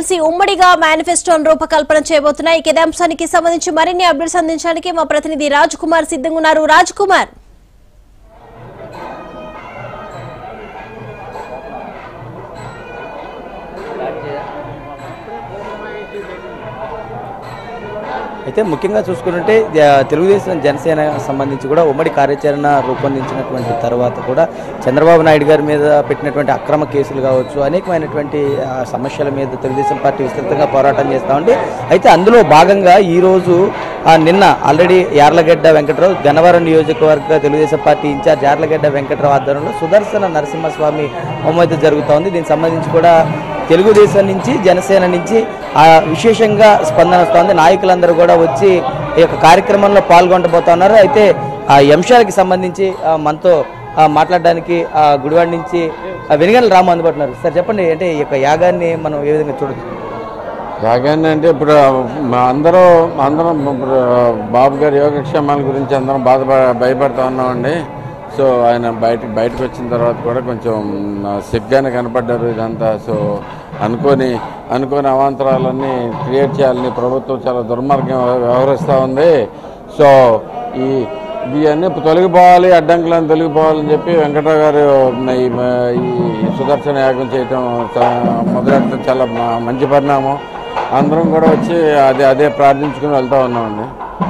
కలిసి ఉమ్మడిగా మేనిఫెస్టోను రూపకల్పన చేయబోతున్నాయి ఇక ఇదే అంశానికి సంబంధించి మరిన్ని అప్డేట్స్ అందించడానికి మా ప్రతినిధి రాజ్ కుమార్ సిద్ధంగా ఉన్నారు రాజ్ కుమార్ అయితే ముఖ్యంగా చూసుకుంటే జ- తెలుగుదేశం జనసేన సంబంధించి కూడా ఉమ్మడి కార్యాచరణ రూపొందించినటువంటి తర్వాత కూడా చంద్రబాబు నాయుడు గారి మీద పెట్టినటువంటి అక్రమ కేసులు కావచ్చు అనేకమైనటువంటి ఆ, సమస్యల మీద తెలుగుదేశం పార్టీ విస్తృతంగా పోరాటం చేస్తూ ఉంది అయితే అందులో భాగంగా ఈరోజు ఆ, నిన్న ఆల్రెడీ యార్లగడ్డ వెంకట్రావు గన్నవరం నియోజకవర్గ తెలుగుదేశం పార్టీ ఇన్ఛార్జ్ యార్లగడ్డ వెంకట్రావు ఆధ్వర్యంలో సుదర్శన నరసింహస్వామి హోమం అయితే జరుగుతూ ఉంది దీనికి సంబంధించి కూడా తెలుగుదేశం నుంచి జనసేన నుంచి ఆ విశేషంగా స్పందన వస్తోంది నాయకులందరూ కూడా వచ్చి ఈ యొక్క కార్యక్రమంలో పాల్గొనబోతున్నారు అయితే ఆ అంశాలకి సంబంధించి ఆ, మనతో ఆ, మాట్లాడడానికి ఆ, గుడివాడ నుంచి ఆ, వెనుగండ్ల రాము అందుబాటున్నారు సార్ చెప్పండి అంటే ఈ యొక్క యాగాన్ని మనం ఏ విధంగా చూడొచ్చు యాగాన్ని అంటే ఇప్పుడు మా అందరూ అందరం ఇప్పుడు బాబు గారి యోగక్షేమాల గురించి అందరం బాధ భయపడతా ఉన్నామండి సో ఆయన బయట బయటకు వచ్చిన తర్వాత కూడా కొంచెం సిగ్గానే కనపడ్డారు ఇదంతా సో అనుకోని అనుకోని అవాంతరాలన్నీ క్రియేట్ చేయాలని ప్రభుత్వం చాలా దుర్మార్గం వ్యవహరిస్తూ ఉంది సో ఈ ఇవన్నీ తొలగిపోవాలి అడ్డంకులను తొలగిపోవాలని చెప్పి వెంకటరావు గారు ఈ ఈ సుదర్శన యాగం చేయటం చా- మొదలెట్టడం చాలా మ- మంచి పరిణామం అందరం కూడా వచ్చి అదే అదే ప్రార్థించుకుని వెళ్తా ఉన్నామండి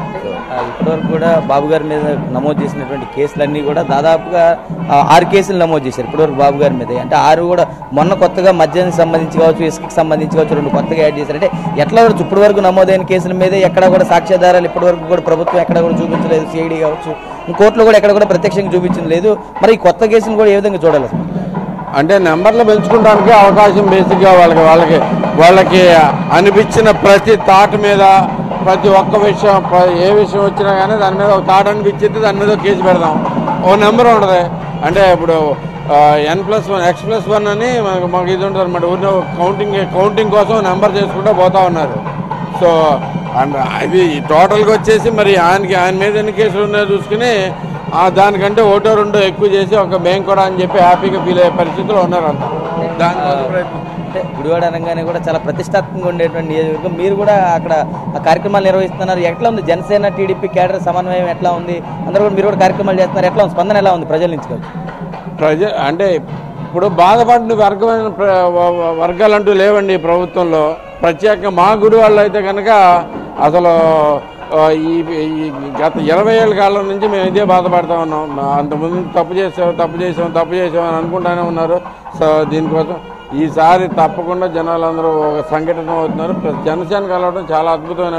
ఆ, ఇప్పటివరకు కూడా బాబు గారి మీద నమోదు చేసినటువంటి కేసులన్నీ కూడా దాదాపుగా ఆ, ఆరు కేసులు నమోదు చేశారు ఇప్పటివరకు బాబు గారి మీద అంటే ఆరు కూడా మొన్న కొత్తగా మద్యానికి సంబంధించి కావచ్చు ఇసుకకి సంబంధించి కావచ్చు రెండు కొత్తగా యాడ్ చేశారు అంటే ఎట్లా కూడా ఇప్పటి వరకు నమోదైన కేసుల మీద ఎక్కడ కూడా సాక్ష్యాధారాలు ఇప్పటివరకు కూడా ప్రభుత్వం ఎక్కడ కూడా చూపించలేదు సిఐడి కావచ్చు కోర్టులో కూడా ఎక్కడ కూడా ప్రత్యక్షంగా చూపించింది లేదు మరి ఈ కొత్త కేసులు కూడా ఏ విధంగా చూడాలి అసలు? అంటే నెంబర్లు పెంచుకోవడానికి అవకాశం బేసిక్గా వాళ్ళకి వాళ్ళకి వాళ్ళకి అనిపించిన ప్రతి థాట్ మీద ప్రతి ఒక్క విషయం ప్ర- ఏ విషయం వచ్చినా కానీ దాని మీద ఒక థాట్ అనిపించింది దాని మీద ఒక కేసు పెడదాం ఓ నెంబర్ ఉండదు అంటే ఇప్పుడు N plus one X plus one అని మనకు మాకు ఇది ఉంటుంది అనమాట ఊరిలో కౌంటింగ్ కౌంటింగ్ కోసం నెంబర్ చేసుకుంటూ పోతా ఉన్నారు సో అండ్ అది టోటల్గా వచ్చేసి మరి ఆయనకి ఆయన మీద ఎన్ని కేసులు ఉన్నాయో చూసుకుని ఆ దానికంటే ఓటో రెండో ఎక్కువ చేసి ఒక మేము కూడా అని చెప్పి హ్యాపీగా ఫీల్ అయ్యే పరిస్థితిలో ఉన్నారు అంతా దానికోసం ప్రయత్నం అంటే గుడివాడ అనగానే కూడా చాలా ప్రతిష్టాత్మకంగా ఉండేటువంటి నియోజకవర్గం మీరు కూడా అక్కడ ఆ కార్యక్రమాలు నిర్వహిస్తున్నారు ఎట్లా ఉంది జనసేన టీడీపీ కేడర్ సమన్వయం ఎట్లా ఉంది అందరూ కూడా మీరు కూడా కార్యక్రమాలు చేస్తున్నారు ఎట్లా ఉంది స్పందన ఎలా ఉంది ప్రజల నుంచి కావచ్చు ప్రజ అంటే ఇప్పుడు బాధపడిన వర్గమైన ప్ర- వ- వ- వర్గాలంటూ లేవండి ఈ ప్రభుత్వంలో ప్రత్యేకంగా మా గుడి వాళ్ళు అయితే కనుక అసలు ఆ, ఈ ఈ గత ఇరవై ఏళ్ళ కాలం నుంచి మేము ఇదే బాధపడతా ఉన్నాం మా- అంతకుముందు తప్పు చేసాం తప్పు చేసాం తప్పు చేసాం అని అనుకుంటానే ఉన్నారు సో దీనికోసం ఈసారి తప్పకుండా జనాలందరూ ఒక సంఘటన అవుతున్నారు ప్లస్ జనసేన కలవడం చాలా అద్భుతమైన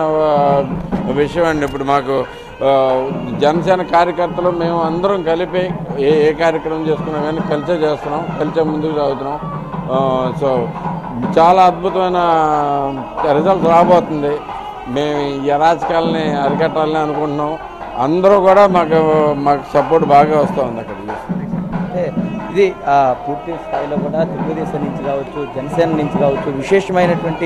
ఆ, విషయం అండి ఇప్పుడు మాకు ఆ, జనసేన కార్యకర్తలు మేము అందరం కలిపి ఏ ఏ కార్యక్రమం చేసుకున్నా కానీ కలిసే చేస్తున్నాం కలిసే ముందుకు సాగుతున్నాం ఆ, సో చాలా అద్భుతమైన రిజల్ట్ రాబోతుంది మేము ఈ అరాచకాలని అరికట్టాలని అనుకుంటున్నాం అందరూ కూడా మాకు మాకు సపోర్ట్ బాగా వస్తుంది అక్కడ అంటే ఇది ఆ, పూర్తి స్థాయిలో కూడా తెలుగుదేశం నుంచి కావచ్చు జనసేన నుంచి కావచ్చు విశేషమైనటువంటి